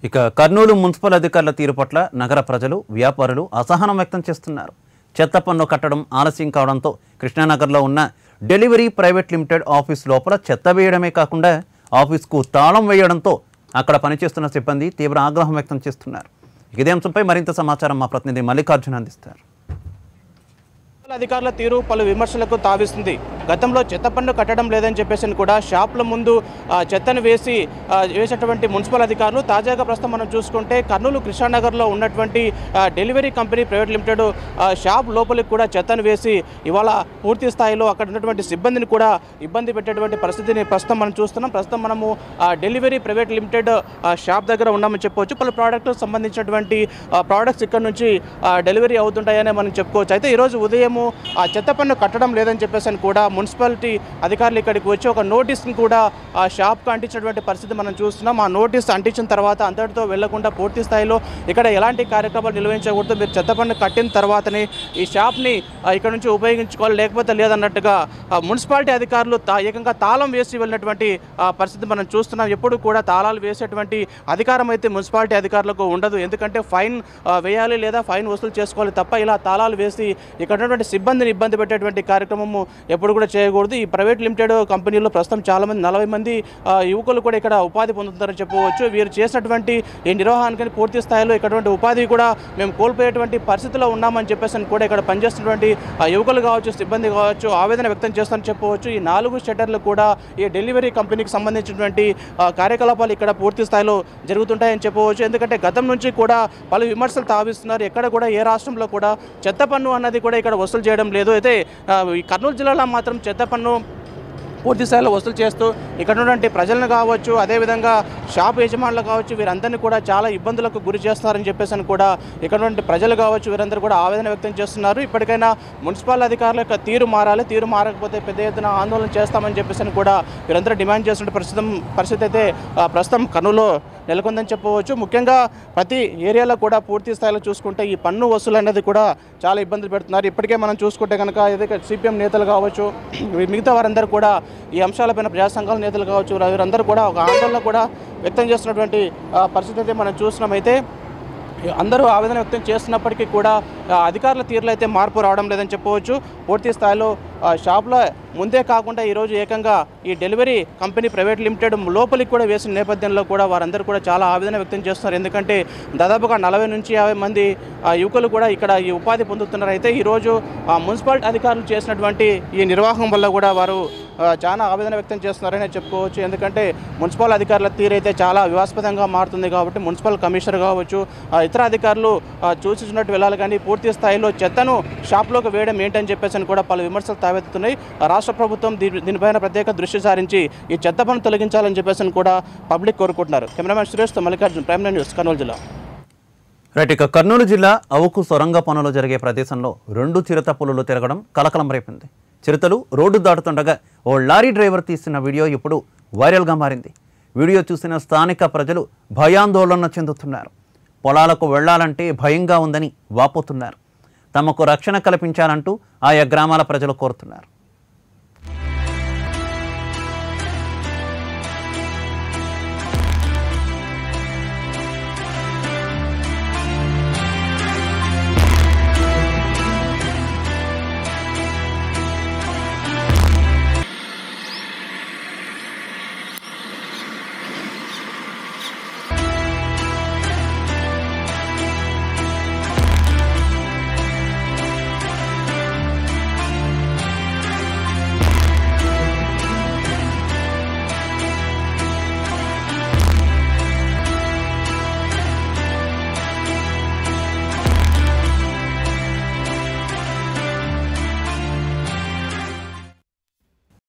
ఇక కర్నూలు మున్సిపల్ అధికారుల తీరు పట్ల నగర ప్రజలు వ్యాపారులు అసహనం వ్యక్తం చేస్తున్నారు చెత్త పన్ను కట్టడం ఆలస్యం కావడంతో కృష్ణానగర్లో ఉన్న డెలివరీ ప్రైవేట్ లిమిటెడ్ ఆఫీస్ లోపల చెత్త వేయడమే కాకుండా ఆఫీస్కు తాళం వేయడంతో అక్కడ పనిచేస్తున్న సిబ్బంది తీవ్ర ఆగ్రహం వ్యక్తం చేస్తున్నారు ఇదే అంశంపై మరింత సమాచారం మా ప్రతినిధి మల్లికార్జున అందిస్తారు అధికారుల తీరు పలు విమర్శలకు తావిస్తుంది గతంలో చెత్త పన్ను కట్టడం లేదని చెప్పేసి అని కూడా షాపుల ముందు ఆ, చెత్తను వేసి ఆ, వేసేటువంటి మున్సిపల్ అధికారులు తాజాగా ప్రస్తుతం మనం చూసుకుంటే కర్నూలు కృష్ణానగర్లో ఉన్నటువంటి ఆ, డెలివరీ కంపెనీ ప్రైవేట్ లిమిటెడ్ ఆ, షాప్ లోపలికి కూడా చెత్తను వేసి ఇవాళ పూర్తి స్థాయిలో అక్కడ ఉన్నటువంటి సిబ్బందిని కూడా ఇబ్బంది పెట్టేటువంటి పరిస్థితిని ప్రస్తుతం మనం చూస్తున్నాం ప్రస్తుతం మనము ఆ, డెలివరీ ప్రైవేట్ లిమిటెడ్ ఆ, షాప్ దగ్గర ఉన్నామని చెప్పవచ్చు పలు ప్రోడక్ట్లకు సంబంధించినటువంటి ఆ, ప్రోడక్ట్స్ ఇక్కడ నుంచి ఆ, డెలివరీ అవుతుంటాయని మనం చెప్పుకోవచ్చు అయితే ఈరోజు ఉదయము ఆ చెత్త పన్ను కట్టడం లేదని చెప్పేసి అని కూడా మున్సిపాలిటీ అధికారులు ఇక్కడికి వచ్చి ఒక నోటీస్ని కూడా ఆ షాప్కు అంటించినటువంటి పరిస్థితి మనం చూస్తున్నాం ఆ నోటీస్ అంటించిన తర్వాత అంతటితో వెళ్లకుండా పూర్తి స్థాయిలో ఇక్కడ ఎలాంటి కార్యక్రమాలు నిర్వహించకూడదు మీరు చెత్త పన్ను కట్టిన తర్వాతనే ఈ షాప్ని ఆ, ఇక్కడ నుంచి ఉపయోగించుకోవాలి లేకపోతే లేదన్నట్టుగా ఆ, మున్సిపాలిటీ అధికారులు తా ఏకంగా తాళం వేసి వెళ్ళినటువంటి ఆ, పరిస్థితి మనం చూస్తున్నాం ఎప్పుడు కూడా తాళాలు వేసేటువంటి అధికారం అయితే మున్సిపాలిటీ అధికారులకు ఉండదు ఎందుకంటే ఫైన్ ఆ, వేయాలి లేదా ఫైన్ వసూలు చేసుకోవాలి తప్ప ఇలా తాళాలు వేసి ఇక్కడ ఉన్నటువంటి సిబ్బందిని ఇబ్బంది పెట్టేటువంటి కార్యక్రమము ఎప్పుడు కూడా చేయకూడదు ఈ ప్రైవేట్ లిమిటెడ్ కంపెనీలో ప్రస్తుతం చాలా మంది నలభై మంది ఆ, యువకులు కూడా ఇక్కడ ఉపాధి పొందుతున్నారని చెప్పవచ్చు వీరు చేసినటువంటి ఈ నిర్వహణకి పూర్తి స్థాయిలో ఇక్కడ ఉపాధి కూడా మేము కోల్పోయేటువంటి పరిస్థితిలో ఉన్నామని చెప్పేసి అని కూడా ఇక్కడ పనిచేస్తున్నటువంటి ఆ, యువకులు కావచ్చు సిబ్బంది కావచ్చు ఆవేదన వ్యక్తం చేస్తారని చెప్పవచ్చు ఈ నాలుగు షట్టర్లు కూడా ఈ డెలివరీ కంపెనీకి సంబంధించినటువంటి ఆ, కార్యకలాపాలు ఇక్కడ పూర్తి స్థాయిలో జరుగుతుంటాయని చెప్పవచ్చు ఎందుకంటే గతం నుంచి కూడా పలు విమర్శలు తావిస్తున్నారు ఎక్కడ కూడా ఏ రాష్ట్రంలో కూడా చెత్త పన్ను అన్నది కూడా ఇక్కడ వసూలు చేయడం లేదు అయితే ఆ, ఈ కర్నూలు జిల్లాలో మాత్రం చెత్త పన్ను పూర్తి స్థాయిలో వసూలు చేస్తూ ఇక్కడ ఉన్నటువంటి ప్రజలను కావచ్చు అదేవిధంగా షాప్ యజమానులు కావచ్చు వీరందరినీ కూడా చాలా ఇబ్బందులకు గురి చేస్తున్నారని చెప్పేసి అని కూడా ఇక్కడ ఉన్నటువంటి ప్రజలు కావచ్చు వీరందరూ కూడా ఆవేదన వ్యక్తం చేస్తున్నారు ఇప్పటికైనా మున్సిపల్ అధికారుల యొక్క తీరు మారాలి తీరు మారకపోతే పెద్ద ఎత్తున ఆందోళన చేస్తామని చెప్పేసి అని కూడా వీరందరూ డిమాండ్ చేస్తున్న ప్రస్తుతం పరిస్థితి అయితే ఆ, ప్రస్తుతం కర్నూలు నెలకొందని చెప్పవచ్చు ముఖ్యంగా ప్రతి ఏరియాలో కూడా పూర్తి స్థాయిలో చూసుకుంటే ఈ పన్ను వసూలు అనేది కూడా చాలా ఇబ్బందులు పెడుతున్నారు ఇప్పటికే మనం చూసుకుంటే కనుక ఏదైతే సిపిఎం నేతలు కావచ్చు మిగతా వారందరూ కూడా ఈ అంశాలపైన ప్రజా సంఘాల నేతలు కావచ్చు వీరందరూ కూడా ఒక ఆందోళన కూడా వ్యక్తం చేస్తున్నటువంటి ఆ, పరిస్థితి అయితే మనం చూసినామైతే అందరూ ఆవేదన వ్యక్తం చేస్తున్నప్పటికీ కూడా ఆ, అధికారుల తీరులో అయితే మార్పు రావడం లేదని చెప్పవచ్చు పూర్తి స్థాయిలో ఆ, షాప్లో ముందే కాకుండా ఈరోజు ఏకంగా ఈ డెలివరీ కంపెనీ ప్రైవేట్ లిమిటెడ్ లోపలికి కూడా వేసిన నేపథ్యంలో కూడా వారందరూ కూడా చాలా ఆవేదన వ్యక్తం చేస్తున్నారు ఎందుకంటే దాదాపుగా నలభై నుంచి యాభై మంది ఆ, యువకులు కూడా ఇక్కడ ఈ ఉపాధి పొందుతున్నారు అయితే ఈరోజు ఆ, మున్సిపాలిటీ అధికారులు చేసినటువంటి ఈ నిర్వాహం వల్ల కూడా వారు ఆ, చాలా ఆవేదన వ్యక్తం చేస్తున్నారని చెప్పుకోవచ్చు ఎందుకంటే మున్సిపల్ అధికారుల తీరైతే చాలా వివాస్పదంగా మారుతుంది కాబట్టి మున్సిపల్ కమిషనర్ కావచ్చు ఆ, ఇతర అధికారులు ఆ, చూసినట్టు వెళ్ళాలి కానీ పూర్తి స్థాయిలో చెత్తను షాప్లోకి వేయడం ఏంటని చెప్పేసి అని కూడా పలు విమర్శలు తావెత్తుతున్నాయి ఆ, రాష్ట్ర ప్రభుత్వం దీ- దీనిపైన ప్రత్యేక దృష్టి సారించి ఈ చెత్త పన్ను తొలగించాలని చెప్పేసి అని కూడా పబ్లిక్ కోరుకుంటున్నారు కెమెరామెన్ సురేష్తో Mallikarjun Prime Nine News Kurnool జిల్లా రైట్ ఇక కర్నూలు జిల్లా అవుకు సొరంగ పనులు జరిగే ప్రదేశంలో రెండు చిరుత పులులు తిరగడం కలకలం రేపింది చిరుతలు రోడ్డు దాటుతుండగా ఓ లారీ డ్రైవర్ తీసిన వీడియో ఇప్పుడు వైరల్గా మారింది వీడియో చూసిన స్థానిక ప్రజలు భయాందోళన చెందుతున్నారు పొలాలకు వెళ్లాలంటే భయంగా ఉందని వాపోతున్నారు తమకు రక్షణ కల్పించాలంటూ ఆయా గ్రామాల ప్రజలు కోరుతున్నారు